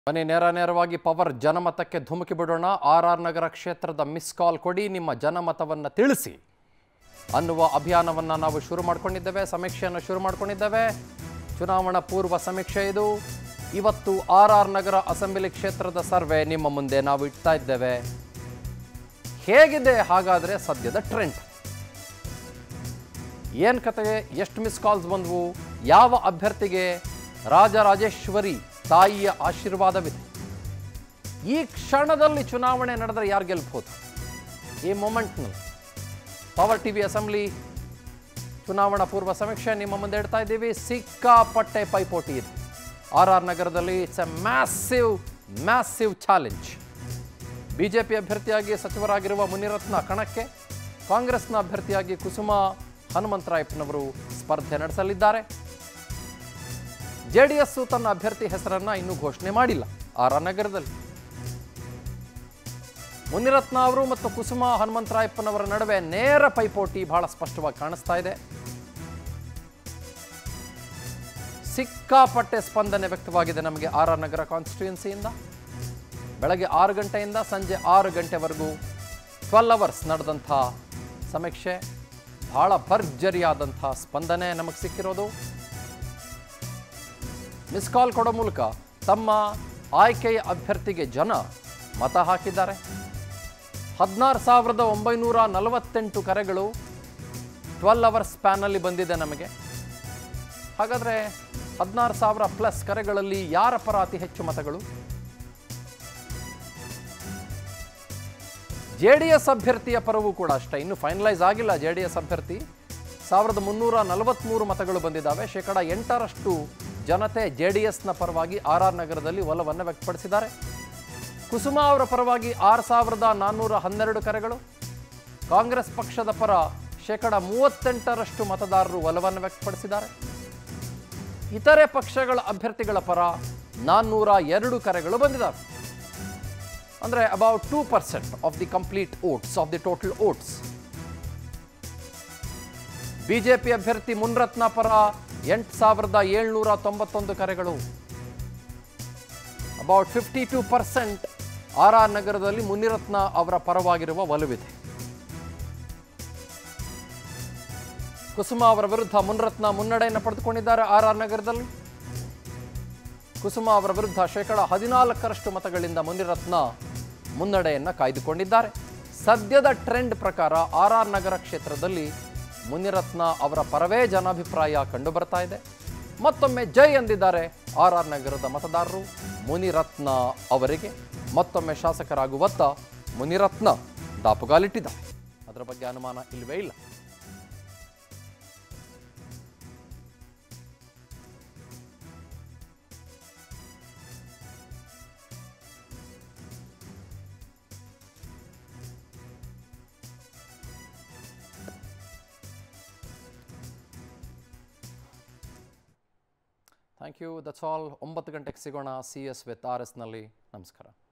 ಬನ್ನಿ ನೇರ ನೇರವಾಗಿ ಪವರ್ ಜನಮತಕ್ಕೆ ಧುಮುಕಿ ಬಿಡೋಣ ಆರ್ ಆರ್ ನಗರ ಕ್ಷೇತ್ರದ ಮಿಸ್ ಕಾಲ್ ಕೊಡಿ ನಿಮ್ಮ ಜನಮತವನ್ನು ತಿಳಿಸಿ ಅನ್ನುವ ಅಭಿಯಾನವನ್ನು ನಾವು ಶುರು ಮಾಡ್ಕೊಂಡಿದ್ದೇವೆ ಸಮೀಕ್ಷೆಯನ್ನು ಶುರು ಮಾಡ್ಕೊಂಡಿದ್ದೇವೆ ಚುನಾವಣಾ ಪೂರ್ವ ಸಮೀಕ್ಷೆ ಇದು ಇವತ್ತು ಆರ್ ಆರ್ ನಗರ ಅಸೆಂಬ್ಲಿ ಕ್ಷೇತ್ರದ ಸರ್ವೆ ನಿಮ್ಮ ಮುಂದೆ ನಾವು ಇಡ್ತಾ ಇದ್ದೇವೆ ಹೇಗಿದೆ ಹಾಗಾದರೆ ಸದ್ಯದ ಟ್ರೆಂಡ್ ಏನು ಕತೆ ಎಷ್ಟು ಮಿಸ್ ಕಾಲ್ಸ್ ಬಂದವು ಯಾವ ಅಭ್ಯರ್ಥಿಗೆ ರಾಜರಾಜೇಶ್ವರಿ ತಾಯಿಯ ಆಶೀರ್ವಾದವಿದೆ ಈ ಕ್ಷಣದಲ್ಲಿ ಚುನಾವಣೆ ನಡೆದರೆ ಯಾರು ಗೆಲ್ಬಹುದು ಈ ಮೊಮೆಂಟ್ನಲ್ಲಿ ಪವರ್ ಟಿವಿ ಅಸೆಂಬ್ಲಿ ಚುನಾವಣಾ ಪೂರ್ವ ಸಮೀಕ್ಷೆ ನಿಮ್ಮ ಮುಂದೆ ಇಡ್ತಾ ಇದ್ದೀವಿ ಸಿಕ್ಕಾಪಟ್ಟೆ ಪೈಪೋಟಿ ಇದೆ ಆರ್ ಆರ್ ನಗರದಲ್ಲಿ it's a massive massive challenge BJP ಅಭ್ಯರ್ಥಿಯಾಗಿ ಸಚಿವರಾಗಿರುವ ಮುನಿರತ್ನ ಕಣಕ್ಕೆ ಕಾಂಗ್ರೆಸ್ನ ಅಭ್ಯರ್ಥಿಯಾಗಿ ಕುಸುಮ ಹನುಮಂತರಾಯಪ್ಪನವರು ಸ್ಪರ್ಧೆ ನಡೆಸಲಿದ್ದಾರೆ ಜೆಡಿಎಸ್ ತನ್ನ ಅಭ್ಯರ್ಥಿ ಹೆಸರನ್ನ ಇನ್ನೂ ಘೋಷಣೆ ಮಾಡಿಲ್ಲ ಆರ್ ಆರ್ ನಗರದಲ್ಲಿ ಮುನಿರತ್ನ ಅವರು ಮತ್ತು ಕುಸುಮ ಹನುಮಂತರಾಯಪ್ಪನವರ ನಡುವೆ ನೇರ ಪೈಪೋಟಿ ಬಹಳ ಸ್ಪಷ್ಟವಾಗಿ ಕಾಣಿಸ್ತಾ ಇದೆ ಸಿಕ್ಕಾಪಟ್ಟೆ ಸ್ಪಂದನೆ ವ್ಯಕ್ತವಾಗಿದೆ ನಮಗೆ ಆರ್ ಆರ್ ನಗರ ಕಾನ್ಸ್ಟಿಟ್ಯೂನ್ಸಿಯಿಂದ ಬೆಳಗ್ಗೆ ಆರು ಗಂಟೆಯಿಂದ ಸಂಜೆ ಆರು ಗಂಟೆವರೆಗೂ ಟ್ವೆಲ್ ಅವರ್ಸ್ ನಡೆದಂಥ ಸಮೀಕ್ಷೆ ಬಹಳ ಭರ್ಜರಿಯಾದಂಥ ಸ್ಪಂದನೆ ನಮಗೆ ಸಿಕ್ಕಿರೋದು ಮಿಸ್ ಕಾಲ್ ಕೊಡೋ ಮೂಲಕ ತಮ್ಮ ಆಯ್ಕೆಯ ಅಭ್ಯರ್ಥಿಗೆ ಜನ ಮತ ಹಾಕಿದ್ದಾರೆ ಹದಿನಾರು ಸಾವಿರದ ಒಂಬೈನೂರ ನಲವತ್ತೆಂಟು ಕರೆಗಳು ಟ್ವೆಲ್ ಅವರ್ಸ್ ಸ್ಪ್ಯಾನಲ್ಲಿ ಬಂದಿದೆ ನಮಗೆ ಹಾಗಾದರೆ ಹದಿನಾರು ಸಾವಿರ ಪ್ಲಸ್ ಕರೆಗಳಲ್ಲಿ ಯಾರ ಪರ ಅತಿ ಹೆಚ್ಚು ಮತಗಳು ಜೆ ಡಿ ಎಸ್ ಅಭ್ಯರ್ಥಿಯ ಪರವೂ ಕೂಡ ಅಷ್ಟೇ ಇನ್ನು ಫೈನಲೈಸ್ ಆಗಿಲ್ಲ ಜೆ ಡಿ ಎಸ್ ಅಭ್ಯರ್ಥಿ ಸಾವಿರದ ಮುನ್ನೂರ ನಲವತ್ತ್ಮೂರು ಮತಗಳು ಬಂದಿದ್ದಾವೆ ಶೇಕಡ ಎಂಟರಷ್ಟು ಜನತೆ ಜೆ ಡಿ ಎಸ್ನ ಪರವಾಗಿ ಆರ್ ಆರ್ ನಗರದಲ್ಲಿ ಒಲವನ್ನು ವ್ಯಕ್ತಪಡಿಸಿದ್ದಾರೆ ಕುಸುಮ ಅವರ ಪರವಾಗಿ ಆರು ಸಾವಿರದ ನಾನ್ನೂರ ಹನ್ನೆರಡು ಕರೆಗಳು ಕಾಂಗ್ರೆಸ್ ಪಕ್ಷದ ಪರ ಶೇಕಡ ಮೂವತ್ತೆಂಟರಷ್ಟು ಮತದಾರರು ಒಲವನ್ನು ವ್ಯಕ್ತಪಡಿಸಿದ್ದಾರೆ ಇತರೆ ಪಕ್ಷಗಳ ಅಭ್ಯರ್ಥಿಗಳ ಪರ ನಾನ್ನೂರ ಎರಡು ಕರೆಗಳು ಬಂದಿದ್ದಾವೆ ಅಂದರೆ about two percent of the complete votes of the total votes BJP ಅಭ್ಯರ್ಥಿ ಮುನ್ರತ್ನ ಪರ ಎಂಟು ಸಾವಿರದ ಏಳ್ನೂರ ತೊಂಬತ್ತೊಂದು ಕರೆಗಳು about fifty two percent R R ನಗರದಲ್ಲಿ ಮುನಿರತ್ನ ಅವರ ಪರವಾಗಿರುವ ಒಲವಿದೆ ಕುಸುಮ ಅವರ ವಿರುದ್ಧ ಮುನ್ರತ್ನ ಮುನ್ನಡೆಯನ್ನು ಪಡೆದುಕೊಂಡಿದ್ದಾರೆ ಆರ್ ಆರ್ ನಗರದಲ್ಲಿ ಕುಸುಮ ಅವರ ವಿರುದ್ಧ ಶೇಕಡ ಹದಿನಾಲ್ಕರಷ್ಟು ಮತಗಳಿಂದ ಮುನಿರತ್ನ ಮುನ್ನಡೆಯನ್ನು ಕಾಯ್ದುಕೊಂಡಿದ್ದಾರೆ ಸದ್ಯದ ಟ್ರೆಂಡ್ ಪ್ರಕಾರ ಆರ್ ಆರ್ ನಗರ ಕ್ಷೇತ್ರದಲ್ಲಿ ಮುನಿರತ್ನ ಅವರ ಪರವೇ ಜನಾಭಿಪ್ರಾಯ ಕಂಡುಬರ್ತಾ ಇದೆ ಮತ್ತೊಮ್ಮೆ ಜೈ ಎಂದಿದ್ದಾರೆ ಆರ್ ಆರ್ ನಗರದ ಮತದಾರರು ಮುನಿರತ್ನ ಅವರಿಗೆ ಮತ್ತೊಮ್ಮೆ ಶಾಸಕರಾಗುವತ್ತ ಮುನಿರತ್ನ ದಾಪುಗಾಲಿಟ್ಟಿದ್ದಾರೆ ಅದರ ಬಗ್ಗೆ ಅನುಮಾನ ಇಲ್ಲವೇ ಇಲ್ಲ ಥ್ಯಾಂಕ್ ಯು ದಟ್ಸ್ ಆಲ್ ಒಂಬತ್ತು ಗಂಟೆಗೆ ಸಿಗೋಣ ಸಿ ಎಸ್ ವಿತ್ ಆರ್ ಎಸ್ನಲ್ಲಿ ನಮಸ್ಕಾರ